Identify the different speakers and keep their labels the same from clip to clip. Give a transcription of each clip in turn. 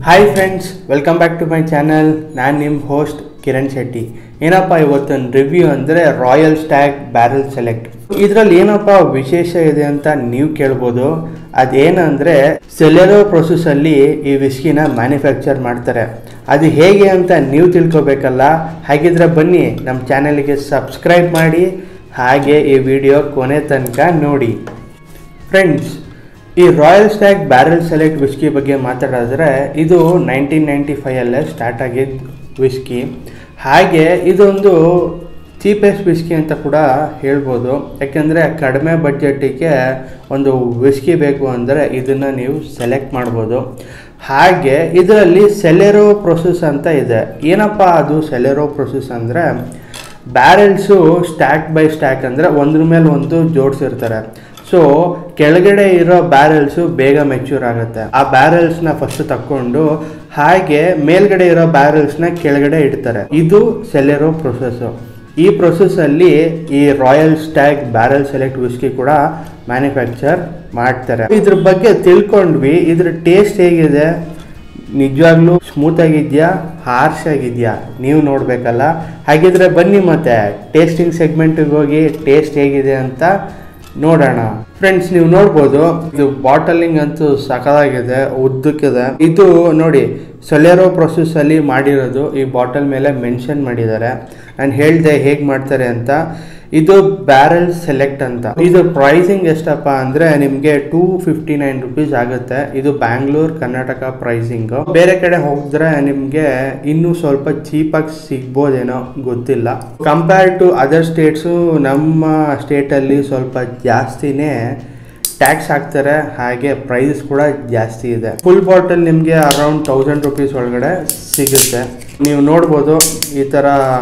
Speaker 1: hi friends welcome back to my channel ನಾನು ನಿಮ್ಮ host Kiran Shetty ಏನಪ್ಪ ಇವತ್ತೊಂದು ರಿವ್ಯೂ ಅಂದರೆ ರಾಯಲ್ ಸ್ಟ್ಯಾಗ್ ಬ್ಯಾರಲ್ ಸೆಲೆಕ್ಟ್ ಇದರಲ್ಲಿ ಏನಪ್ಪ ವಿಶೇಷ ಇದೆ ಅಂತ ನೀವು ಕೇಳ್ಬೋದು ಅದೇನಂದರೆ ಸೆಲೆರೋ ಪ್ರೊಸೆಸಲ್ಲಿ ಈ ವಿಸ್ಕಿನ ಮ್ಯಾನುಫ್ಯಾಕ್ಚರ್ ಮಾಡ್ತಾರೆ ಅದು ಹೇಗೆ ಅಂತ ನೀವು ತಿಳ್ಕೊಬೇಕಲ್ಲ ಹಾಗಿದ್ರೆ ಬನ್ನಿ ನಮ್ಮ ಚಾನಲ್ಗೆ ಸಬ್ಸ್ಕ್ರೈಬ್ ಮಾಡಿ ಹಾಗೆ ಈ ವಿಡಿಯೋ ಕೊನೆ ತನಕ ನೋಡಿ ಫ್ರೆಂಡ್ಸ್ ಈ Royal Stag barrel select whisky ಬಗ್ಗೆ ಮಾತಾಡಿದ್ರೆ ಇದು ನೈನ್ಟೀನ್ ನೈಂಟಿ ಫೈವಲ್ಲೇ ಸ್ಟಾರ್ಟ್ ಆಗಿದ್ದ ವಿಸ್ಕಿ ಹಾಗೆ ಇದೊಂದು ಚೀಪೆಸ್ಟ್ ವಿಸ್ಕಿ ಅಂತ ಕೂಡ ಹೇಳ್ಬೋದು ಯಾಕೆಂದರೆ ಕಡಿಮೆ ಬಡ್ಜೆಟಿಗೆ ಒಂದು ವಿಸ್ಕಿ ಬೇಕು ಅಂದರೆ ಇದನ್ನು ನೀವು ಸೆಲೆಕ್ಟ್ ಮಾಡ್ಬೋದು ಹಾಗೆ ಇದರಲ್ಲಿ ಸೆಲೆರೋ ಪ್ರೊಸೆಸ್ ಅಂತ ಇದೆ ಏನಪ್ಪ ಅದು ಸೆಲೆರೋ ಪ್ರೊಸೆಸ್ ಅಂದರೆ ಬ್ಯಾರೆಲ್ಸು ಸ್ಟ್ಯಾಕ್ ಬೈ ಸ್ಟ್ಯಾಕ್ ಅಂದರೆ ಒಂದ್ರ ಮೇಲೆ ಒಂದು ಜೋಡಿಸಿರ್ತಾರೆ ಸೊ ಕೆಳಗಡೆ ಇರೋ ಬ್ಯಾರೆಲ್ಸು ಬೇಗ ಮೆಚ್ಯೂರ್ ಆಗುತ್ತೆ ಆ ಬ್ಯಾರೆಲ್ಸ್ನ ಫಸ್ಟ್ ತಕ್ಕೊಂಡು ಹಾಗೆ ಮೇಲ್ಗಡೆ ಇರೋ ಬ್ಯಾರೆಲ್ಸ್ನ ಕೆಳಗಡೆ ಇಡ್ತಾರೆ ಇದು ಸೆಲೆರೋ ಪ್ರೊಸೆಸ್ಸು ಈ ಪ್ರೊಸೆಸ್ಸಲ್ಲಿ ಈ Royal Stag barrel select whisky ಕೂಡ ಮ್ಯಾನುಫ್ಯಾಕ್ಚರ್ ಮಾಡ್ತಾರೆ ಇದ್ರ ಬಗ್ಗೆ ತಿಳ್ಕೊಂಡ್ವಿ ಇದ್ರ ಟೇಸ್ಟ್ ಹೇಗಿದೆ ನಿಜವಾಗ್ಲೂ ಸ್ಮೂತ್ ಆಗಿದೆಯಾ ಹಾರ್ಶ್ ಆಗಿದೆಯಾ ನೀವು ನೋಡಬೇಕಲ್ಲ ಹಾಗಿದ್ರೆ ಬನ್ನಿ ಮತ್ತೆ ಟೇಸ್ಟಿಂಗ್ ಸೆಗ್ಮೆಂಟಿಗೆ ಹೋಗಿ ಟೇಸ್ಟ್ ಹೇಗಿದೆ ಅಂತ ನೋಡೋಣ ಫ್ರೆಂಡ್ಸ್ ನೀವು ನೋಡ್ಬೋದು ಇದು ಬಾಟಲಿಂಗ್ ಅಂತೂ ಸಖತ್ತಾಗಿದೆ ಉದ್ದಕ್ಕಿದೆ ಇದು ನೋಡಿ ಸೊಲೆರೋ ಪ್ರೊಸೆಸ್ ಅಲ್ಲಿ ಮಾಡಿರೋದು ಈ ಬಾಟಲ್ ಮೇಲೆ ಮೆನ್ಷನ್ ಮಾಡಿದ್ದಾರೆ ನಾನು ಹೇಳ್ದೆ ಹೇಗೆ ಮಾಡ್ತಾರೆ ಅಂತ ಇದು ಬ್ಯಾರಲ್ ಸೆಲೆಕ್ಟ್ ಅಂತ ಇದು ಪ್ರೈಸಿಂಗ್ ಎಷ್ಟಪ್ಪ ಅಂದರೆ ನಿಮಗೆ ಟೂ ಫಿಫ್ಟಿ ನೈನ್ ರುಪೀಸ್ ಆಗುತ್ತೆ ಇದು ಬ್ಯಾಂಗ್ಳೂರ್ ಕರ್ನಾಟಕ ಪ್ರೈಸಿಂಗ್ ಬೇರೆ ಕಡೆ ಹೋಗಿದ್ರೆ ನಿಮಗೆ ಇನ್ನೂ ಸ್ವಲ್ಪ ಚೀಪಾಗಿ ಸಿಗ್ಬೋದೇನೋ ಗೊತ್ತಿಲ್ಲ ಕಂಪೇರ್ ಟು ಅದರ್ ಸ್ಟೇಟ್ಸು ನಮ್ಮ ಸ್ಟೇಟಲ್ಲಿ ಸ್ವಲ್ಪ ಜಾಸ್ತಿನೇ ಟ್ಯಾಕ್ಸ್ ಹಾಕ್ತಾರೆ ಹಾಗೆ ಪ್ರೈಸ್ ಕೂಡ ಜಾಸ್ತಿ ಇದೆ ಫುಲ್ ಬಾಟಲ್ ನಿಮಗೆ ಅರೌಂಡ್ ತೌಸಂಡ್ ರುಪೀಸ್ ಒಳಗಡೆ ಸಿಗುತ್ತೆ ನೀವು ನೋಡ್ಬೋದು ಈ ಥರ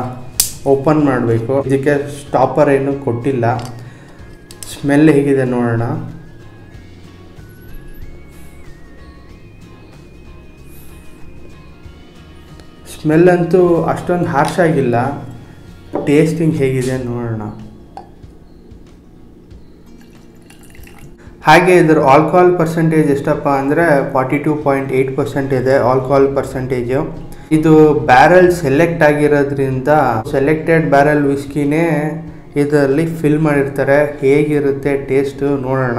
Speaker 1: ಓಪನ್ ಮಾಡಬೇಕು ಇದಕ್ಕೆ ಸ್ಟಾಪರ್ ಏನು ಕೊಟ್ಟಿಲ್ಲ ಸ್ಮೆಲ್ ಹೇಗಿದೆ ನೋಡೋಣ ಸ್ಮೆಲ್ ಅಂತೂ ಅಷ್ಟೊಂದು ಹಾರ್ಶ್ ಆಗಿಲ್ಲ ಟೇಸ್ಟಿಂಗ್ ಹೇಗಿದೆ ನೋಡೋಣ ಹಾಗೆ ಇದ್ರ ಆಲ್ಕೋಹಾಲ್ ಪರ್ಸೆಂಟೇಜ್ ಎಷ್ಟಪ್ಪ ಅಂದರೆ forty two point eight percent ಇದೆ ಆಲ್ಕೋಹಾಲ್ ಪರ್ಸೆಂಟೇಜು ಇದು ಬ್ಯಾರಲ್ ಸೆಲೆಕ್ಟ್ ಆಗಿರೋದ್ರಿಂದ ಸೆಲೆಕ್ಟೆಡ್ ಬ್ಯಾರಲ್ ವಿಸ್ಕಿನೇ ಇದರಲ್ಲಿ ಫಿಲ್ ಮಾಡಿರ್ತಾರೆ ಹೇಗಿರುತ್ತೆ ಟೇಸ್ಟು ನೋಡೋಣ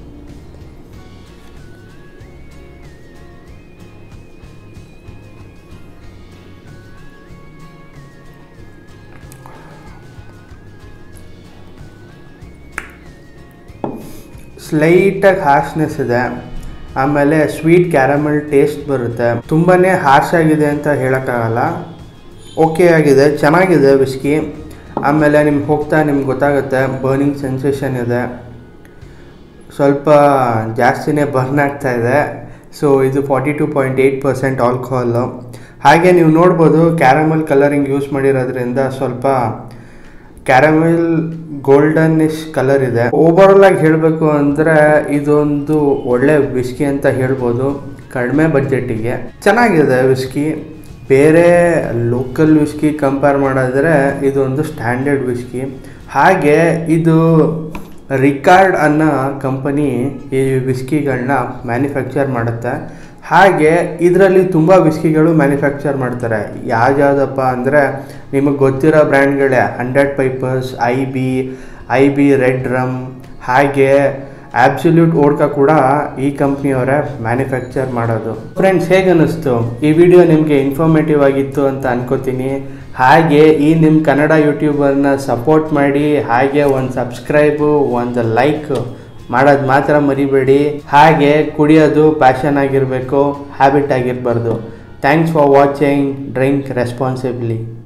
Speaker 1: ಸ್ಲೈಟಾಗಿ ಹಾರ್ಶ್ನೆಸ್ ಇದೆ ಆಮೇಲೆ ಸ್ವೀಟ್ ಕ್ಯಾರಮಲ್ ಟೇಸ್ಟ್ ಬರುತ್ತೆ ತುಂಬಾ ಹಾರ್ಶ್ ಆಗಿದೆ ಅಂತ ಹೇಳೋಕ್ಕಾಗಲ್ಲ ಓಕೆ ಆಗಿದೆ ಚೆನ್ನಾಗಿದೆ ವಿಸ್ಕಿ ಆಮೇಲೆ ನಿಮ್ಗೆ ಹೋಗ್ತಾ ನಿಮ್ಗೆ ಗೊತ್ತಾಗುತ್ತೆ ಬರ್ನಿಂಗ್ ಸೆನ್ಸೇಷನ್ ಇದೆ ಸ್ವಲ್ಪ ಜಾಸ್ತಿನೇ ಬರ್ನ್ ಆಗ್ತಾ ಇದೆ ಸೊ ಇದು forty two point eight percent alcohol ಹಾಗೆ ನೀವು ನೋಡ್ಬೋದು ಕ್ಯಾರಮಲ್ ಕಲರಿಂಗ್ ಯೂಸ್ ಮಾಡಿರೋದ್ರಿಂದ ಸ್ವಲ್ಪ ಕ್ಯಾರಮೆಲ್ ಗೋಲ್ಡನಿಶ್ ಕಲರ್ ಇದೆ ಓವರಾಲ್ ಆಗಿ ಹೇಳಬೇಕು ಅಂದರೆ ಇದೊಂದು ಒಳ್ಳೆ ವಿಸ್ಕಿ ಅಂತ ಹೇಳ್ಬೋದು ಕಡಿಮೆ ಬಜೆಟಿಗೆ ಚೆನ್ನಾಗಿದೆ ವಿಸ್ಕಿ ಬೇರೆ ಲೋಕಲ್ ವಿಸ್ಕಿ ಕಂಪೇರ್ ಮಾಡಿದ್ರೆ ಇದೊಂದು ಸ್ಟ್ಯಾಂಡರ್ಡ್ ವಿಸ್ಕಿ ಹಾಗೆ ಇದು ರಿಕಾರ್ಡ್ ಅನ್ನೋ ಕಂಪನಿ ಈ ವಿಸ್ಕಿಗಳನ್ನ ಮ್ಯಾನುಫ್ಯಾಕ್ಚರ್ ಮಾಡುತ್ತೆ ಹಾಗೆ ಇದರಲ್ಲಿ ತುಂಬ ವಿಸ್ಕಿಗಳು ಮ್ಯಾನುಫ್ಯಾಕ್ಚರ್ ಮಾಡ್ತಾರೆ ಯಾವ್ಯಾವುದಪ್ಪ ಅಂದರೆ ನಿಮಗೆ ಗೊತ್ತಿರೋ ಬ್ರ್ಯಾಂಡ್ಗಳೇ hundred pipers I B I B red rum ಹಾಗೆ ಆಬ್ಸಲ್ಯೂಟ್ ಓಡ್ಕಾ ಕೂಡ ಈ ಕಂಪ್ನಿಯವರೇ ಮ್ಯಾನುಫ್ಯಾಕ್ಚರ್ ಮಾಡೋದು ಫ್ರೆಂಡ್ಸ್ ಹೇಗೆ ಅನ್ನಿಸ್ತು ಈ ವಿಡಿಯೋ ನಿಮಗೆ ಇನ್ಫಾರ್ಮೇಟಿವ್ ಆಗಿತ್ತು ಅಂತ ಅನ್ಕೋತೀನಿ ಹಾಗೆ ಈ ನಿಮ್ಮ ಕನ್ನಡ ಯೂಟ್ಯೂಬರ್ನ ಸಪೋರ್ಟ್ ಮಾಡಿ ಹಾಗೆ ಒಂದು ಸಬ್ಸ್ಕ್ರೈಬು ಒಂದು ಲೈಕ್ ಮಾಡೋದು ಮಾತ್ರ ಮರಿಬೇಡಿ ಹಾಗೆ ಕುಡಿಯೋದು ಪ್ಯಾಷನ್ ಆಗಿರಬೇಕು ಹ್ಯಾಬಿಟ್ ಆಗಿರಬಾರ್ದು thanks for watching drink responsibly